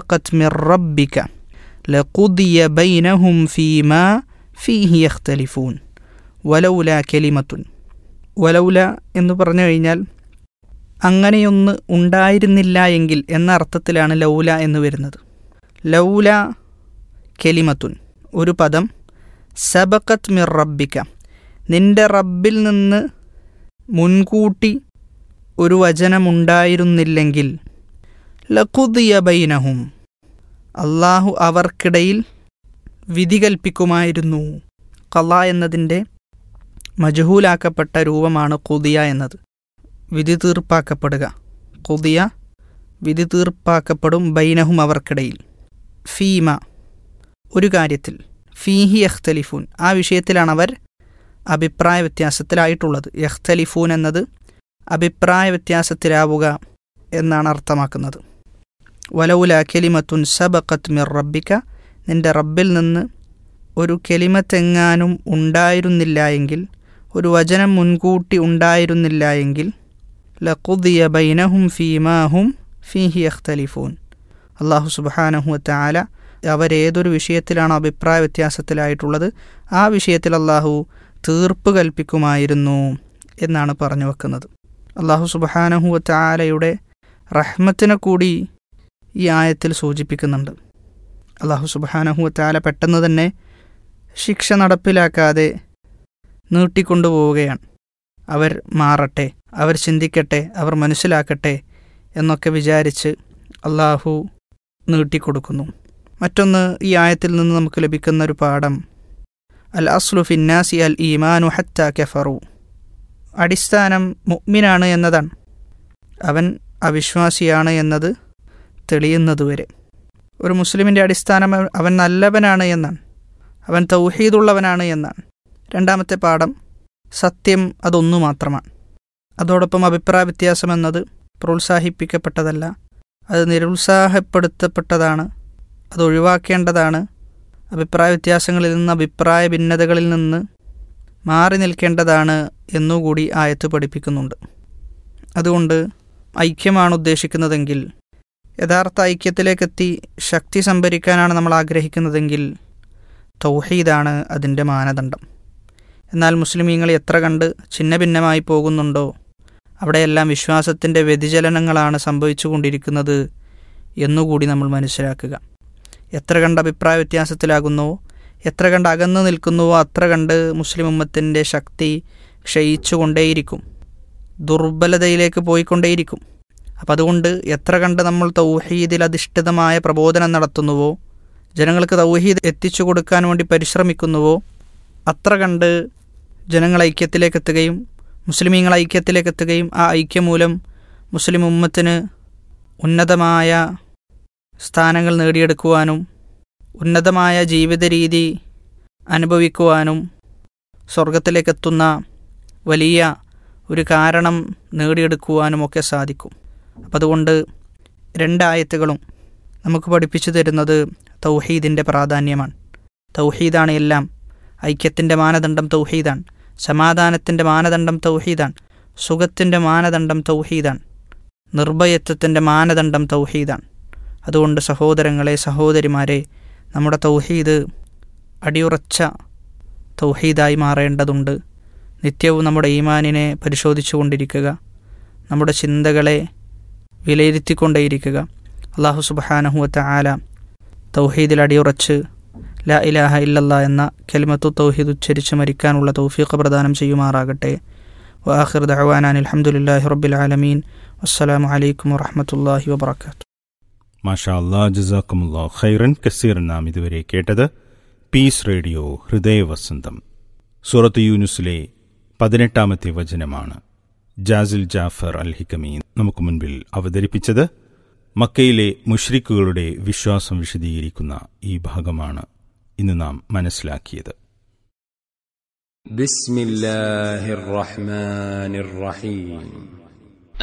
سبقت من ربك لقضي بينهم فيما فيه يختلفون ولولا كلمة ولوല എന്ന് പറഞ്ഞു കഴിഞ്ഞാൽ അങ്ങനെയൊന്ന് ഉണ്ടായിരുന്നില്ല എങ്കിൽ എന്ന അർത്ഥത്തിലാണ് ലൗല എന്ന് വരുന്നത് ലൗല കെലിമത്തുൻ ഒരു പദം സബക്കത്ത് മിർ റബ്ബിക്ക നിന്റെ റബ്ബിൽ നിന്ന് മുൻകൂട്ടി ഒരു വചനമുണ്ടായിരുന്നില്ലെങ്കിൽ ലഖുദിയ ബൈനഹും അള്ളാഹു അവർക്കിടയിൽ വിധി കൽപ്പിക്കുമായിരുന്നു കല എന്നതിൻ്റെ മജഹൂലാക്കപ്പെട്ട രൂപമാണ് കുതിയ എന്നത് വിധി തീർപ്പാക്കപ്പെടുക കുതിയ വിധി തീർപ്പാക്കപ്പെടും ബൈനഹും അവർക്കിടയിൽ ഫീമ ഒരു കാര്യത്തിൽ ഫീഹി യഖ്തലിഫൂൻ ആ വിഷയത്തിലാണ് അവർ അഭിപ്രായ വ്യത്യാസത്തിലായിട്ടുള്ളത് യഖ്തലിഫൂൻ എന്നത് അഭിപ്രായ വ്യത്യാസത്തിലാവുക എന്നാണ് അർത്ഥമാക്കുന്നത് വലൗല കെലിമത്തുൻ സബക്കത്ത് മിർ റബ്ബിക്ക നിന്റെ റബ്ബിൽ നിന്ന് ഒരു കെലിമത്തെങ്ങാനും ഉണ്ടായിരുന്നില്ല എങ്കിൽ ഒരു വചനം മുൻകൂട്ടി ഉണ്ടായിരുന്നില്ല എങ്കിൽ ലഖുദിയ ബൈനഹും ഫീമാഹും ഫീഹി യഖ്തലിഫൂൻ അള്ളാഹു സുബാനഹു താല അവരേതൊരു വിഷയത്തിലാണ് അഭിപ്രായ വ്യത്യാസത്തിലായിട്ടുള്ളത് ആ വിഷയത്തിൽ അള്ളാഹു തീർപ്പ് കൽപ്പിക്കുമായിരുന്നു എന്നാണ് പറഞ്ഞു വെക്കുന്നത് അള്ളാഹു സുബാനഹു താലയുടെ റഹ്മത്തിനെ കൂടി ഈ ആയത്തിൽ സൂചിപ്പിക്കുന്നുണ്ട് അള്ളാഹു സുബാനഹു താല പെട്ടെന്ന് തന്നെ ശിക്ഷ നടപ്പിലാക്കാതെ നീട്ടിക്കൊണ്ടുപോവുകയാണ് അവർ മാറട്ടെ അവർ ചിന്തിക്കട്ടെ അവർ മനസ്സിലാക്കട്ടെ എന്നൊക്കെ വിചാരിച്ച് അള്ളാഹു നീട്ടിക്കൊടുക്കുന്നു മറ്റൊന്ന് ഈ ആയത്തിൽ നിന്ന് നമുക്ക് ലഭിക്കുന്ന ഒരു പാഠം അൽ അസ്ലു ഫിന്നാസി അൽ ഈമാനു ഹത്ത കെഫറു അടിസ്ഥാനം മുഅ്മിനാണ് എന്നതാണ് അവൻ അവിശ്വാസിയാണ് എന്നത് തെളിയുന്നതുവരെ ഒരു മുസ്ലിമിൻ്റെ അടിസ്ഥാനം അവ- അവൻ നല്ലവനാണ് എന്നാണ് അവൻ തൗഹീദുള്ളവനാണ് എന്നാണ് രണ്ടാമത്തെ പാഠം സത്യം അതൊന്നു മാത്രമാണ് അതോടൊപ്പം അഭിപ്രായ വ്യത്യാസം എന്നത് പ്രോത്സാഹിപ്പിക്കപ്പെട്ടതല്ല അത് നിരുത്സാഹപ്പെടുത്തപ്പെട്ടതാണ് അത് ഒഴിവാക്കേണ്ടതാണ് അഭിപ്രായ വ്യത്യാസങ്ങളിൽ നിന്ന് അഭിപ്രായ ഭിന്നതകളിൽ നിന്ന് മാറി നിൽക്കേണ്ടതാണ് എന്നുകൂടി ആയത്ത് പഠിപ്പിക്കുന്നുണ്ട് അതുകൊണ്ട് ഐക്യമാണ് ഉദ്ദേശിക്കുന്നതെങ്കിൽ യഥാർത്ഥ ഐക്യത്തിലേക്കെത്തി ശക്തി സംഭരിക്കാനാണ് നമ്മൾ ആഗ്രഹിക്കുന്നതെങ്കിൽ തൗഹീദാണ് അതിൻ്റെ മാനദണ്ഡം എന്നാൽ മുസ്ലിമീങ്ങൾ എത്ര കണ്ട് ഛിന്ന ഭിന്നമായി പോകുന്നുണ്ടോ അവിടെയെല്ലാം വിശ്വാസത്തിൻ്റെ വ്യതിചലനങ്ങളാണ് സംഭവിച്ചു കൊണ്ടിരിക്കുന്നത് എന്നുകൂടി നമ്മൾ മനസ്സിലാക്കുക എത്ര കണ്ട് അഭിപ്രായ വ്യത്യാസത്തിലാകുന്നുവോ എത്ര കണ്ട് അകന്നു നിൽക്കുന്നുവോ അത്ര കണ്ട് മുസ്ലിം ഉമ്മത്തിൻ്റെ ശക്തി ക്ഷയിച്ചുകൊണ്ടേയിരിക്കും ദുർബലതയിലേക്ക് പോയിക്കൊണ്ടേയിരിക്കും അപ്പം അതുകൊണ്ട് എത്ര കണ്ട് നമ്മൾ തൗഹീദിൽ അധിഷ്ഠിതമായ പ്രബോധനം നടത്തുന്നുവോ ജനങ്ങൾക്ക് തൗഹീദ് എത്തിച്ചു കൊടുക്കാൻ വേണ്ടി പരിശ്രമിക്കുന്നുവോ അത്ര കണ്ട് ജനങ്ങൾ ഐക്യത്തിലേക്ക് എത്തുകയും മുസ്ലിമീങ്ങൾ ഐക്യത്തിലേക്ക് എത്തുകയും ആ ഐക്യം മൂലം മുസ്ലിം ഉമ്മത്തിന് ഉന്നതമായ സ്ഥാനങ്ങൾ നേടിയെടുക്കുവാനും ഉന്നതമായ ജീവിത രീതി അനുഭവിക്കുവാനും സ്വർഗത്തിലേക്കെത്തുന്ന വലിയ ഒരു കാരണം നേടിയെടുക്കുവാനുമൊക്കെ സാധിക്കും അപ്പം അതുകൊണ്ട് രണ്ടായത്തുകളും നമുക്ക് പഠിപ്പിച്ചു തരുന്നത് തൗഹീദിൻ്റെ പ്രാധാന്യമാണ് തൗഹീദാണ് എല്ലാം ഐക്യത്തിൻ്റെ മാനദണ്ഡം തൗഹീദാണ് സമാധാനത്തിൻ്റെ മാനദണ്ഡം തൗഹീദാണ് സുഖത്തിൻ്റെ മാനദണ്ഡം തൗഹീദാണ് നിർഭയത്വത്തിൻ്റെ മാനദണ്ഡം തൗഹീദാണ് അതുകൊണ്ട് സഹോദരങ്ങളെ സഹോദരിമാരെ നമ്മുടെ തൗഹീദ് അടിയുറച്ച തൗഹീദായി മാറേണ്ടതുണ്ട് നിത്യവും നമ്മുടെ ഈമാനിനെ പരിശോധിച്ചു കൊണ്ടിരിക്കുക നമ്മുടെ ചിന്തകളെ വിലയിരുത്തിക്കൊണ്ടേയിരിക്കുക അള്ളാഹു സുബഹാനഹുവത്ത ആല തൗഹീദിൽ അടിയുറച്ച് ലാ ഇലാഹ ഇല്ലല്ലാ എന്ന കെലിമത്തു തൗഹീദ് ഉച്ചരിച്ച് മരിക്കാനുള്ള തൗഫീഖ് പ്രദാനം ചെയ്യുമാറാകട്ടെ വാഹിർ ദഅവാനാൻ അൽഹംദുലില്ലാഹി റബ്ബിൽ ആലമീൻ അസ്സലാമു അലൈക്കും വറഹ്മത്തുള്ളാഹി വബറകാതുഹു മാഷാ അല്ലാ ജസാക്കുമുല്ലാ ഖൈറൻ കസീർ നാം ഇതുവരെ കേട്ടത് പീസ് റേഡിയോ ഹൃദയവസന്തം സൂറത്ത് യൂനുസിലെ പതിനെട്ടാമത്തെ വചനമാണ് ജാസിൽ ജാഫർ അൽ ഹിക്കമി നമുക്ക് മുൻപിൽ അവതരിപ്പിച്ചത് മക്കയിലെ മുഷ്രിക്കുകളുടെ വിശ്വാസം വിശദീകരിക്കുന്ന ഈ ഭാഗമാണ് ഇന്ന് നാം മനസ്സിലാക്കിയത് بسم الله الرحمن الرحيم